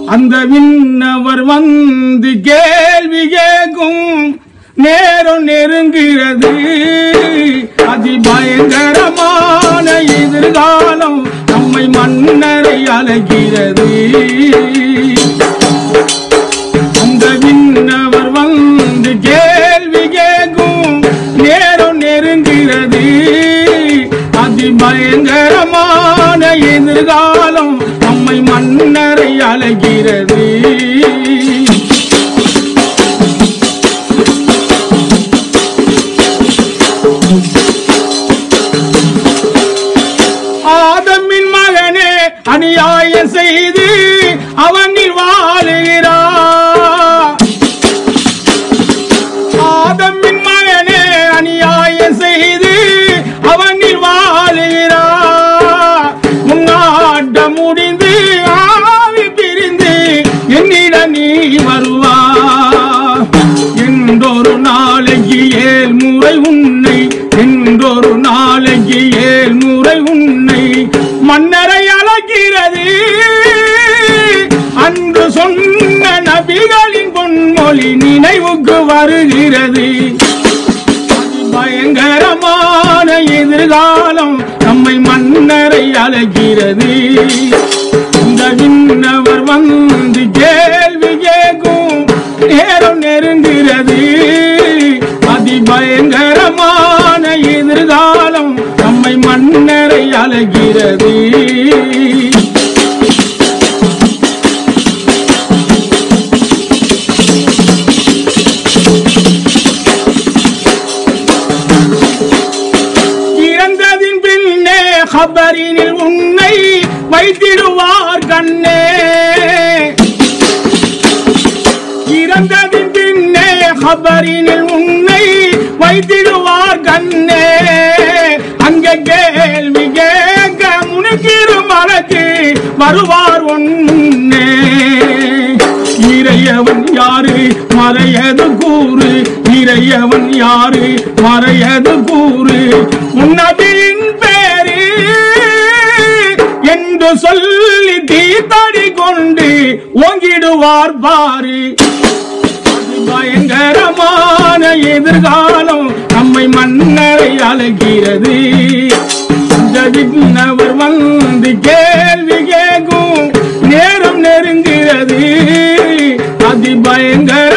அந்த விண்ணவர் வந்து கேள்வி கேட்கும் நேரம் நெருங்குகிறது அதிபயங்கரமான எதிர்காலம் நம்மை மன்னரை அழைக்கிறது அந்த விண்ணவர் வந்து கேள்வி கேட்கும் நேரம் நெருங்குகிறது அதிபயங்கரமான எதிர்காலம் நம்மை மன்னரை அழைக்கிறது ஆதமின் மகனே அநியாயம் செய்து அவனில் வாழுகிறார் ஆதமின் மகனே அநியாயம் செய்து அவனில் வாழுகிறார் முன்னாட்ட முடிந்து ஆவி பிரிந்து என்னிட நீ வருவா என்றொரு நாளைக்கு ஏழ் முறை உன்னை என்றொரு நாளைக்கு ஏழ் முறை உன்னை மன்னரை அழைக்கிறது அன்று சொன்ன நபிகளின் பொன்மொழி நினைவுக்கு வருகிறது பயங்கரமான எதிர்காலம் நம்மை மன்னரை அழைக்கிறது இந்த விண்ணவர் வந்து கேள்வி கேட்கும் நேரம் நெருங்குகிறது அதிபயங்கரமான எதிர்காலம் நம்மை மன்னரை அழைக்கிறது இறந்ததின் பின்னே ஹபரினில் உன்னை வைத்திடுவார் கண்ணே இறந்ததின் பின்னே ஹபரினில் உன்னை வைத்திடுவார் கண்ணே அங்க கேள்வி கேட்க முனுக்கிறு மலக்கு வருவார் ஒன்னே இறையவன் யாரு மறையது கூறு இறையவன் யாரு மறையது கூறு உன்னதின் பேரு என்று சொல்லி தீத்தடி கொண்டு ஓங்கிடுவார் பாரு பயங்கரமான எதிர்காலம் நம்மை மன்னரை அழைக்கிறது இந்த விண்ணவர் வந்து கேள்வி கேட்கும் நேரம் நெருங்குகிறது அதிபயங்கர